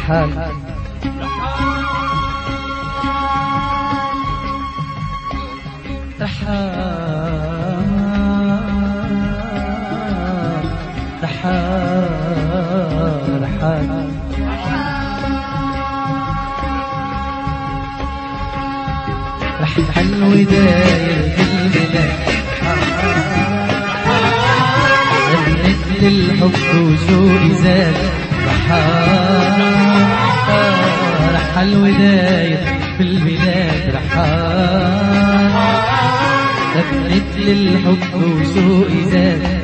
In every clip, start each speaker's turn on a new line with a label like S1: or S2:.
S1: رحال رحال رحال رح الوداية بالبلاد غنت للحب وشوقي زاد رحال رح الوداية بالبلاد رحال غنت للحب وشوقي زاد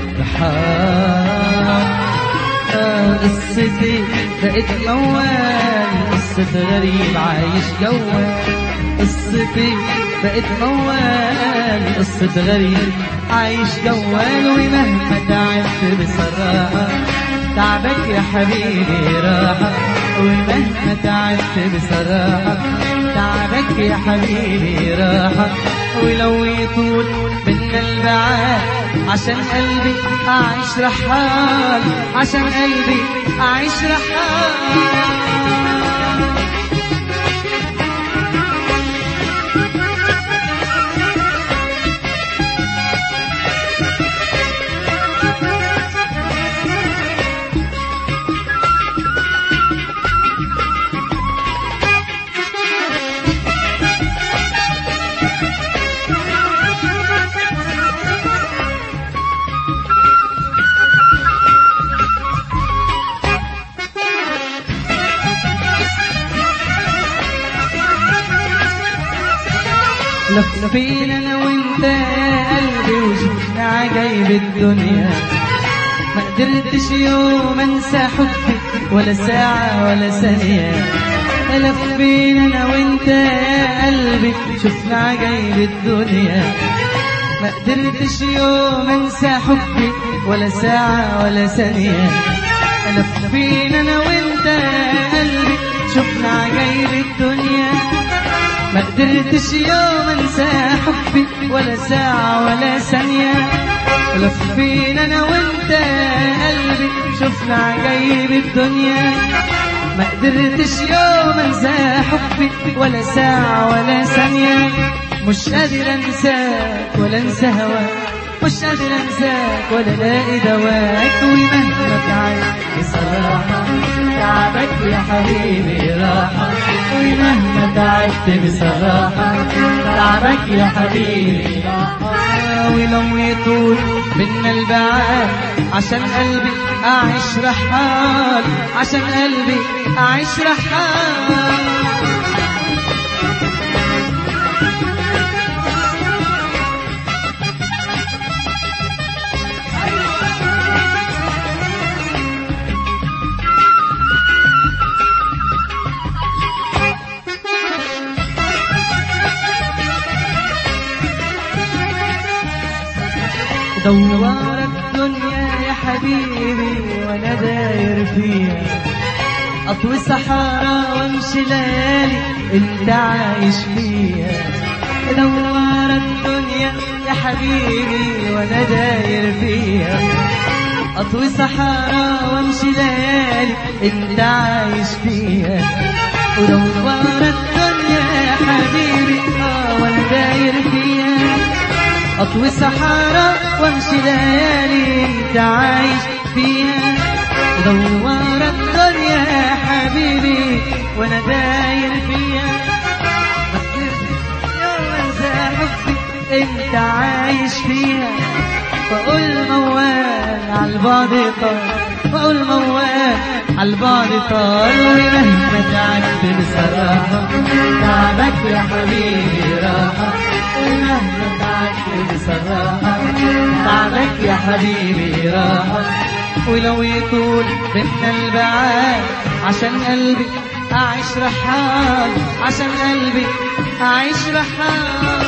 S1: رحال قصتي بقت موال قصة غريب عايش جوال قصتي بقت موال قصة غريب عايش جوال ومهما تعبت بصراحة تعبك يا حبيبي راحة ومهما تعبت بصراحة تعبك يا حبيبي راحة ولو يطول منا البعاد عشان قلبي أعيش رحال عشان قلبي أعيش رحال لفينا انا وانت يا قلبي وشفنا عجايب الدنيا ما قدرتش يوم انسى حبك ولا ساعة ولا ثانية لفينا انا وانت يا قلبي شفنا عجايب الدنيا ما قدرتش يوم انسى حبك ولا ساعة ولا ثانية لفينا انا وانت يا قلبي شفنا عجايب الدنيا ما قدرتش يوم انسى حبي ولا ساعة ولا ثانية لفينا انا وانت يا قلبي شفنا عجايب الدنيا ما قدرتش يوم انسى حبي ولا ساعة ولا ثانية مش قادر انساك ولا انسى هواك مش قادر انساك ولا الاقي دواك ومهما تعبت بصراحة تعبك يا حبيبي راحة ومهما تعبت بصراحة تعبك يا حبيبي راحة ولو يطول منا البعاد عشان قلبي أعيش رحال عشان قلبي أعيش رحال دوار الدنيا يا حبيبي وانا داير فيها اطوي صحراء وامشي ليالي انت عايش فيها دوار الدنيا يا حبيبي وانا داير فيها اطوي صحراء وامشي ليالي انت عايش فيها ودوار الدنيا يا حبيبي اه وانا داير فيها أطوي صحراء وامشي ليالي انت عايش فيها دوار الدنيا يا حبيبي وانا داير فيها يوم انسى حبي انت عايش فيها فقول موال عالبعد طال فقول موال عالبعد طال ومهما تعبت بصراحة تعبك يا حبيبي راحة ومهما تعبت بصراحة تعبك يا حبيبي راحة ولو يطول بينا البعاد عشان قلبي أعيش رحال عشان قلبي أعيش رحال